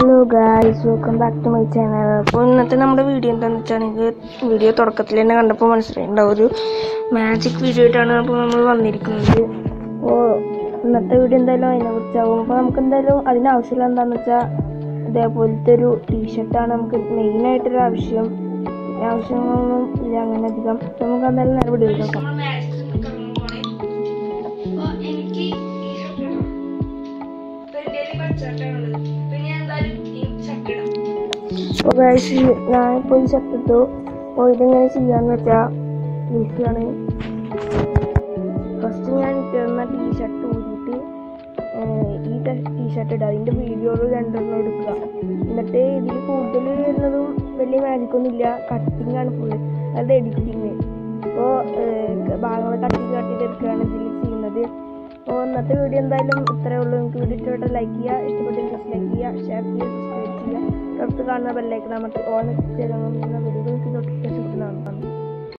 hello guys welcome back to my channel അപ്പോൾ ഇന്നത്തെ നമ്മുടെ വീഡിയോ എന്താണെന്ന് വെച്ചാണെങ്കിൽ വീഡിയോ തുടക്കത്തിൽ തന്നെ കണ്ടപ്പോൾ മനസ്സിലായിട്ടുണ്ടാവും ഒരു മാജിക് വീഡിയോ ആയിട്ടാണ് അപ്പോൾ നമ്മൾ വന്നിരിക്കുന്നത് അപ്പോൾ ഇന്നത്തെ വീഡിയോ എന്തായാലും അതിനെ കുറിച്ചാവും അപ്പോൾ നമുക്ക് എന്തായാലും അതിനാവശ്യമുള്ള എന്താണെന്ന് വെച്ചാൽ ഇതേപോലത്തെ ഒരു ടീഷർട്ടാണ് നമുക്ക് മെയിനായിട്ടൊരു ആവശ്യം പിന്നെ ആവശ്യങ്ങളൊന്നും ഇല്ല അങ്ങനെ അധികം അപ്പോൾ നമുക്ക് എന്തായാലും നേരെ വീഡിയോ നോക്കാം എനിക്ക് ഈ ഷർട്ട് ഇടണം ഇപ്പൊ എൻ്റെ പച്ചട്ടാണുള്ളത് ഇപ്പൊ ഞാൻ എന്തായാലും ഈ ഷർട്ട് ഇടാം അപ്പോൾ ഗായ്സ് ഞാനിപ്പോൾ ഈ ഷർട്ട് ഇട്ടു അപ്പോൾ ഇതെങ്ങനെ ചെയ്യാന്ന് വെച്ചാൽ ഈസിയാണ് ഫസ്റ്റ് ഞാൻ ഇട്ടിരുന്ന ടീഷർട്ട് ഊരിയിട്ട് ഏഹ്, ഈ ടീഷർട്ട് ഇടുക അതിൻ്റെ വീഡിയോകൾ രണ്ടെണ്ണം എടുക്കുക എന്നിട്ട് ഇതിൽ കൂടുതൽ വരുന്നതും വലിയ മാജിക് ഒന്നും ഇല്ല കട്ടിങ് ആണ് ഫുള്ള് അതായത് എഡിറ്റിങ് അപ്പോൾ ഭാഗങ്ങൾ കട്ടിങ് കട്ടിട്ട് എടുക്കുകയാണ് ഇതിൽ ചെയ്യുന്നത് അപ്പോൾ ഇന്നത്തെ വീഡിയോ എന്തായാലും ഇത്രയേ ഉള്ളൂ നിങ്ങൾക്ക് വീഡിയോ ഇഷ്ടപ്പെട്ട ലൈക്ക് ചെയ്യുക ഇഷ്ടപ്പെട്ടെങ്കിൽ ഡിസ്ലൈക്ക് ചെയ്യുക ഷെയർ ചെയ്യുക സബ്സ്ക്രൈബ് ചെയ്യുക തൊട്ട് കാണുന്ന ബെല്ലൈക്കൺ നമുക്ക് ഓൺ ചെയ്ത് വീഡിയോകൾക്ക് നോട്ടിഫിക്കേഷൻ കിട്ടുന്നതാണ്